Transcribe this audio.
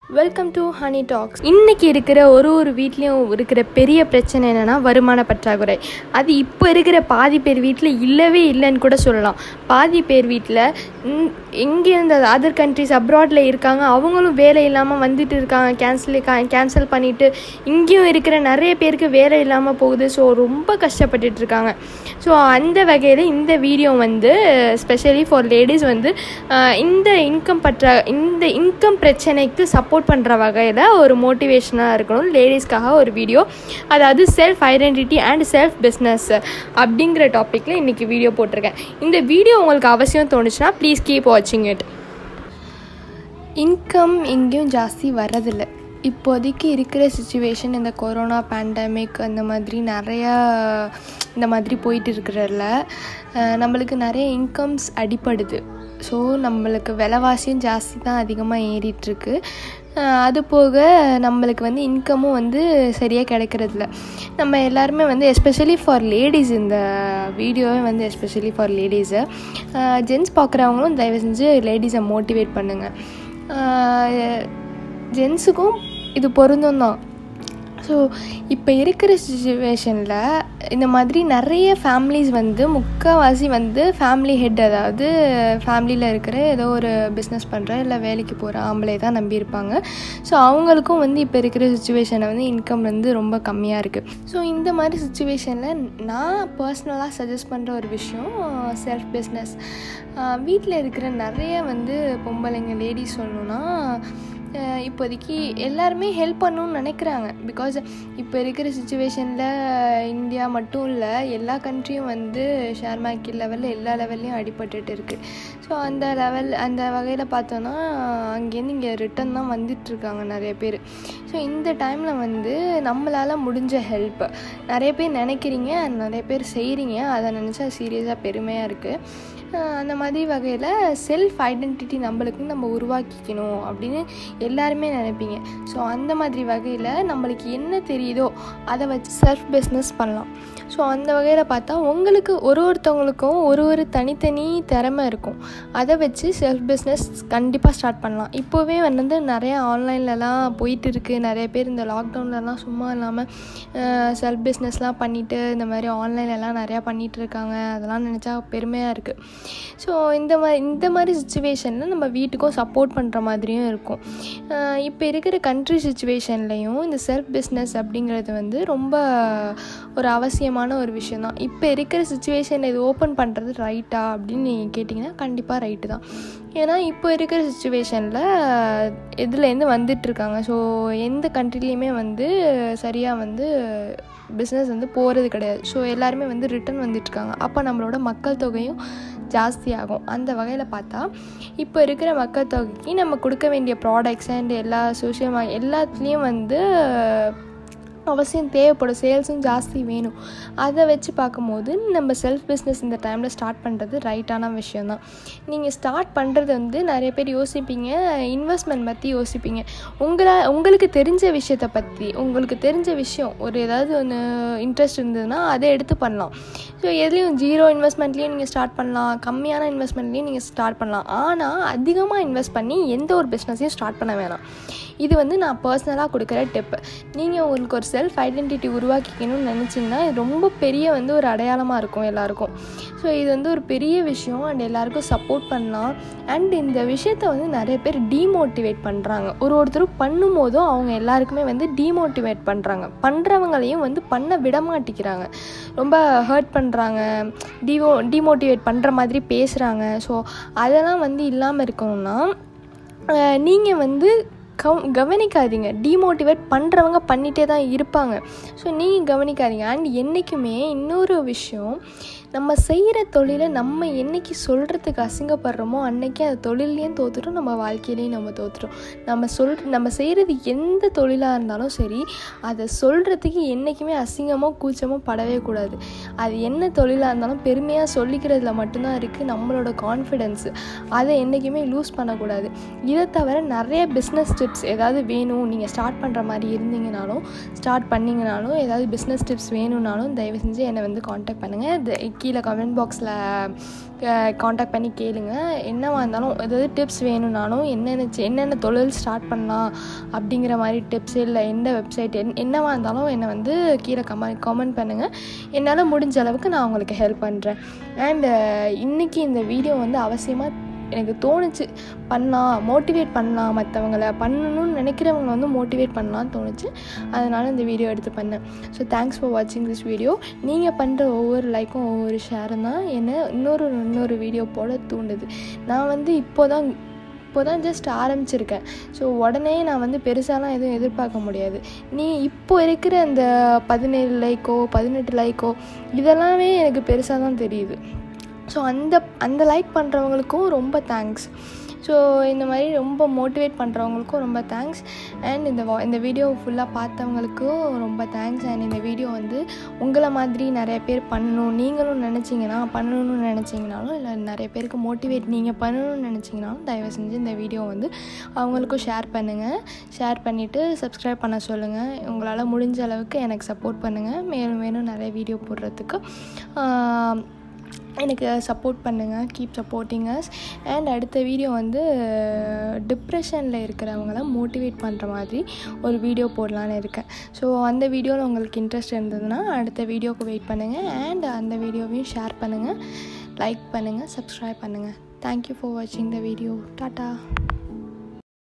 welcome to honey tax இன்னைக்கு இருக்கிற ஒரு ஒரு வீட்லேயும் இருக்கிற பெரிய பிரச்சனை என்னென்னா வருமான பற்றாக்குறை அது இப்போ இருக்கிற பாதி பேர் வீட்டில் இல்லவே இல்லைன்னு கூட சொல்லலாம் பாதி பேர் வீட்டில் எங்கே இருந்த அதர் கண்ட்ரிஸ் அப்ராடில் இருக்காங்க அவங்களும் வேலை இல்லாமல் வந்துட்டு இருக்காங்க கேன்சல் கேன்சல் பண்ணிவிட்டு இங்கேயும் இருக்கிற நிறைய பேருக்கு வேலை இல்லாமல் போகுது ஸோ ரொம்ப கஷ்டப்பட்டுட்டு இருக்காங்க ஸோ அந்த வகையில் இந்த வீடியோ வந்து ஸ்பெஷலி ஃபார் லேடிஸ் வந்து ஆஹ், இந்த இன்கம் பற்றா இந்த இன்கம் பிரச்சனைக்கு சப்போர்ட் பண்ணுற வகையில் ஒரு மோட்டிவேஷனாக இருக்கணும் லேடிஸ்க்காக ஒரு வீடியோ அதாவது self identity and self business அப்படிங்கிற டாப்பிக்கில் இன்றைக்கி வீடியோ போட்டிருக்கேன் இந்த வீடியோ உங்களுக்கு அவசியம் தோணுச்சுன்னா ப்ளீஸ் கீப் வாட்சிங் இட் இன்கம் எங்கேயும் ஜாஸ்தி வர்றதில்ல இப்போதைக்கு இருக்கிற சுச்சுவேஷன் இந்த கொரோனா பேண்டமிக் அந்த மாதிரி நிறையா இந்த மாதிரி போயிட்டு இருக்கிறதுல அஹ், நம்மளுக்கு நிறைய இன்கம்ஸ் அடிப்படுது ஸோ நம்மளுக்கு விலைவாசியும் ஜாஸ்தி தான் அதிகமாக ஏறிட்டுருக்கு அது போக நம்மளுக்கு வந்து இன்கமும் வந்து சரியாக கிடைக்கிறதில்ல நம்ம எல்லாருமே வந்து எஸ்பெஷலி ஃபார் லேடிஸ் இந்த வீடியோவே வந்து எஸ்பெஷலி ஃபார் லேடிஸு ஜென்ஸ் பார்க்குறவங்களும் தயவு செஞ்சு லேடிஸை மோட்டிவேட் பண்ணுங்கள் ஜென்ஸுக்கும் இது பொருந்தும் தான் ஸோ இப்போ இருக்கிற சுச்சுவேஷனில் இந்த மாதிரி நிறைய ஃபேமிலிஸ் வந்து முக்கால்வாசி வந்து ஃபேமிலி ஹெட் அதாவது ஃபேமிலியில் இருக்கிற ஏதோ ஒரு பிஸ்னஸ் பண்ணுற இல்லை வேலைக்கு போகிற ஆம்பளை தான் நம்பியிருப்பாங்க ஸோ அவங்களுக்கும் வந்து இப்போ இருக்கிற சுச்சுவேஷனில் வந்து இன்கம் வந்து ரொம்ப கம்மியாக இருக்குது ஸோ இந்த மாதிரி சுச்சுவேஷனில் நான் பர்சனலாக சஜஸ்ட் பண்ணுற ஒரு விஷயம் செல்ஃப் பிஸ்னஸ் வீட்டில் இருக்கிற நிறைய வந்து பொம்பளைங்க லேடிஸ் சொல்லணுன்னா அஹ் இப்போதைக்கு எல்லாருமே ஹெல்ப் பண்ணணும்னு நினைக்கிறாங்க பிகாஸ் இப்போ இருக்கிற சுச்சுவேஷனில் இந்தியா மட்டும் இல்லை எல்லா கண்ட்ரியும் வந்து ஷேர் மார்க்கெட் லெவலில் எல்லா லெவல்லையும் அடிபட்டுட்டு இருக்குது ஸோ அந்த லெவல் அந்த வகையில் பார்த்தோன்னா அங்கேருந்து இங்கே ரிட்டன் தான் வந்துட்டுருக்காங்க நிறைய பேர் ஸோ இந்த டைமில் வந்து நம்மளால் முடிஞ்ச ஹெல்ப் நிறைய பேர் நினைக்கிறீங்க நிறைய பேர் செய்கிறீங்க அதை நினச்சா சீரியஸாக பெருமையாக இருக்குது அந்த மாதிரி வகையில் செல்ஃப் ஐடென்டிட்டி நம்மளுக்கு நம்ம உருவாக்கிக்கணும் அப்படின்னு எல்லாருமே நினைப்பீங்க ஸோ அந்த மாதிரி வகையில் நம்மளுக்கு என்ன தெரியுதோ அதை வச்சு செல்ஃப் பிஸ்னஸ் பண்ணலாம் ஸோ அந்த வகையில் பார்த்தா உங்களுக்கு ஒரு ஒருத்தவங்களுக்கும் ஒரு ஒரு தனித்தனி திறமை இருக்கும் அதை வச்சு செல்ஃப் பிஸ்னஸ் கண்டிப்பாக ஸ்டார்ட் பண்ணலாம் இப்போவே வந்து நிறைய ஆன்லைன்லலாம் போயிட்டு இருக்குது நிறைய பேர் இந்த லாக்டவுன்லலாம் சும்மா இல்லாமல் செல்ஃப் பிஸ்னஸ்லாம் பண்ணிவிட்டு இந்த மாதிரி ஆன்லைன்லலாம் நிறையா பண்ணிகிட்டு இருக்காங்க அதெல்லாம் நினச்சா பெருமையாக இருக்குது ஸோ இந்த மாதிரி இந்த மாதிரி சுச்சுவேஷனில் நம்ம வீட்டுக்கும் சப்போர்ட் பண்ணுற மாதிரியும் இருக்கும் அஹ் இப்போ இருக்கிற கண்ட்ரி சுச்சுவேஷன்லேயும் இந்த செல்ஃப் பிஸ்னஸ் அப்படிங்கிறது வந்து ரொம்ப ஒரு அவசியமான ஒரு விஷயம் தான் இப்போ இருக்கிற சுச்சுவேஷனில் இது ஓப்பன் பண்ணுறது ரைட்டா அப்படின்னு நீங்கள் கேட்டிங்கன்னா கண்டிப்பாக ரைட்டு தான் ஏன்னா இப்போ இருக்கிற சுச்சுவேஷனில் இதுலேருந்து வந்துட்டுருக்காங்க ஸோ எந்த கண்ட்ரிலையுமே வந்து சரியாக வந்து பிஸ்னஸ் வந்து போகிறது கிடையாது ஸோ எல்லாருமே வந்து ரிட்டர்ன் வந்துட்டுருக்காங்க அப்போ நம்மளோட மக்கள் தொகையும் ஜாஸ்தியாகும் அந்த வகையில் பார்த்தா இப்போ இருக்கிற மக்கள் தொகைக்கு நம்ம கொடுக்க வேண்டிய ப்ராடக்ட்ஸ் அண்ட் எல்லா சோஷியல் எல்லாத்துலேயும் வந்து அவசியம் தேவைப்படும் சேல்ஸும் ஜாஸ்தி வேணும் அதை வச்சு பார்க்கும்போது நம்ம செல்ஃப் பிஸ்னஸ் இந்த டைமில் ஸ்டார்ட் பண்ணுறது ரைட்டான விஷயந்தான் நீங்கள் ஸ்டார்ட் பண்ணுறது வந்து நிறைய பேர் யோசிப்பீங்க இன்வெஸ்ட்மெண்ட் பற்றி யோசிப்பீங்க உங்களை உங்களுக்கு தெரிஞ்ச விஷயத்தை பற்றி உங்களுக்கு தெரிஞ்ச விஷயம் ஒரு ஏதாவது ஒன்று இன்ட்ரெஸ்ட் இருந்ததுன்னா அதை எடுத்து பண்ணலாம் ஸோ எதுலேயும் ஜீரோ இன்வெஸ்ட்மெண்ட்லேயும் நீங்கள் ஸ்டார்ட் பண்ணலாம் கம்மியான இன்வெஸ்ட்மெண்ட்லேயும் நீங்கள் ஸ்டார்ட் பண்ணலாம் ஆனால் அதிகமாக இன்வெஸ்ட் பண்ணி எந்த ஒரு பிஸ்னஸையும் ஸ்டார்ட் பண்ண வேணாம் இது வந்து நான் பர்சனலாக கொடுக்குற டிப் நீங்கள் உங்களுக்கு ஒரு செல்ஃப் ஐடென்டிட்டி உருவாக்கிக்கணும்னு நினச்சிங்கன்னா இது ரொம்ப பெரிய வந்து ஒரு அடையாளமாக இருக்கும் எல்லாருக்கும் ஸோ இது வந்து ஒரு பெரிய விஷயம் அண்ட் எல்லாருக்கும் சப்போர்ட் பண்ணலாம் அண்ட் இந்த விஷயத்த வந்து நிறைய பேர் டீமோட்டிவேட் பண்ணுறாங்க ஒரு ஒருத்தரும் பண்ணும்போதும் அவங்க எல்லாருக்குமே வந்து டீமோட்டிவேட் பண்ணுறாங்க பண்ணுறவங்களையும் வந்து பண்ண விட மாட்டேங்கிறாங்க ரொம்ப ஹர்ட் பண்ணுறாங்க டிவோ டீமோட்டிவேட் பண்ணுற மாதிரி பேசுகிறாங்க ஸோ அதெல்லாம் வந்து இல்லாமல் இருக்கணும்னா நீங்கள் வந்து கவ் கவனிக்காதீங்க டீமோட்டிவேட் பண்ணுறவங்க பண்ணிகிட்டே தான் இருப்பாங்க ஸோ நீங்கள் கவனிக்காதீங்க அண்ட் என்றைக்குமே இன்னொரு விஷயம் நம்ம செய்கிற தொழிலை நம்ம என்னைக்கு சொல்கிறதுக்கு அசிங்கப்படுறோமோ அன்னைக்கு அந்த தொழிலையும் தோத்துட்டோம் நம்ம வாழ்க்கையிலையும் நம்ம தோத்துட்டோம் நம்ம சொல் நம்ம செய்கிறது எந்த தொழிலாக இருந்தாலும் சரி அதை சொல்கிறதுக்கு என்றைக்குமே அசிங்கமோ கூச்சமோ படவே கூடாது அது என்ன தொழிலாக இருந்தாலும் பெருமையாக சொல்லிக்கிறதுல மட்டும்தான் இருக்குது நம்மளோட கான்ஃபிடென்ஸு அதை என்றைக்குமே லூஸ் பண்ணக்கூடாது இதை தவிர நிறைய பிஸ்னஸ் டிப்ஸ் ஏதாவது வேணும் நீங்கள் ஸ்டார்ட் பண்ணுற மாதிரி இருந்தீங்கனாலும் ஸ்டார்ட் பண்ணிங்கனாலும் ஏதாவது பிஸ்னஸ் டிப்ஸ் வேணும்னாலும் தயவு செஞ்சு என்னை வந்து காண்டாக்ட் பண்ணுங்கள் கீழே கமெண்ட் பாக்ஸில் காண்டாக்ட் பண்ணி கேளுங்க என்னவா இருந்தாலும் ஏதாவது டிப்ஸ் வேணும்னாலும் என்னென்ன செ- என்னென்ன தொழில் ஸ்டார்ட் பண்ணலாம் அப்படிங்கிற மாதிரி டிப்ஸ் இல்லை எந்த வெப்சைட் என் என்னவா இருந்தாலும் என்னை வந்து கீழே கமெண்ட் கமெண்ட் பண்ணுங்கள் என்னால் முடிஞ்ச அளவுக்கு நான் உங்களுக்கு ஹெல்ப் பண்ணுறேன் அண்ட் இன்றைக்கி இந்த வீடியோ வந்து அவசியமாக எனக்கு தோணுச்சு பண்ணலாம் மோட்டிவேட் பண்ணலாம் மற்றவங்கள பண்ணணும்னு நினைக்கிறவங்க வந்து மோட்டிவேட் பண்ணலாம்னு தோணுச்சு அதனால் இந்த வீடியோ எடுத்து பண்ணேன் ஸோ தேங்க்ஸ் ஃபார் வாட்சிங் திஸ் வீடியோ நீங்கள் பண்ணுற ஒவ்வொரு லைக்கும் ஒவ்வொரு ஷேரும் தான் என்னை இன்னொரு இன்னொரு வீடியோ போட தூண்டுது நான் வந்து இப்போ தான் இப்போ தான் ஜஸ்ட் ஆரம்பிச்சிருக்கேன் ஸோ உடனே நான் வந்து பெருசாலாம் எதுவும் எதிர்பார்க்க முடியாது நீ இப்போ இருக்கிற அந்த பதினேழு லைக்கோ பதினெட்டு லைக்கோ இதெல்லாமே எனக்கு பெருசாக தான் தெரியுது ஸோ அந்த அந்த லைக் பண்ணுறவங்களுக்கும் ரொம்ப தேங்க்ஸ் ஸோ இந்த மாதிரி ரொம்ப மோட்டிவேட் பண்ணுறவங்களுக்கும் ரொம்ப தேங்க்ஸ் அண்ட் இந்த வா- இந்த வீடியோ ஃபுல்லாக பார்த்தவங்களுக்கும் ரொம்ப தேங்க்ஸ் அண்ட் இந்த வீடியோ வந்து உங்களை மாதிரி நிறைய பேர் பண்ணணும் நீங்களும் நினச்சிங்கன்னா பண்ணணும்னு நினச்சிங்கனாலும் இல்லை நிறைய பேருக்கு மோட்டிவேட் நீங்கள் பண்ணணும்னு நினச்சிங்கனாலும் தயவு செஞ்சு இந்த வீடியோ வந்து அவங்களுக்கும் ஷேர் பண்ணுங்கள் ஷேர் பண்ணிவிட்டு சப்ஸ்கிரைப் பண்ண சொல்லுங்கள் உங்களால் முடிஞ்ச அளவுக்கு எனக்கு சப்போர்ட் பண்ணுங்கள் மேலும் மேலும் நிறைய வீடியோ போடுறதுக்கு ஆஹ், எனக்கு சப்போர்ட் பண்ணுங்கள் கீப் சப்போர்ட்டிங் அஸ் அண்ட் அடுத்த வீடியோ வந்து டிப்ரெஷனில் இருக்கிறவங்கள மோட்டிவேட் பண்ணுற மாதிரி ஒரு வீடியோ போடலான்னு இருக்கேன் ஸோ அந்த வீடியோவில் உங்களுக்கு இன்ட்ரெஸ்ட் இருந்ததுன்னா அடுத்த வீடியோக்கு வெயிட் பண்ணுங்கள் அண்ட் அந்த வீடியோவையும் ஷேர் பண்ணுங்கள் லைக் பண்ணுங்கள் சப்ஸ்கிரைப் பண்ணுங்கள் தேங்க்யூ ஃபார் வாட்சிங் த வீடியோ டாட்டா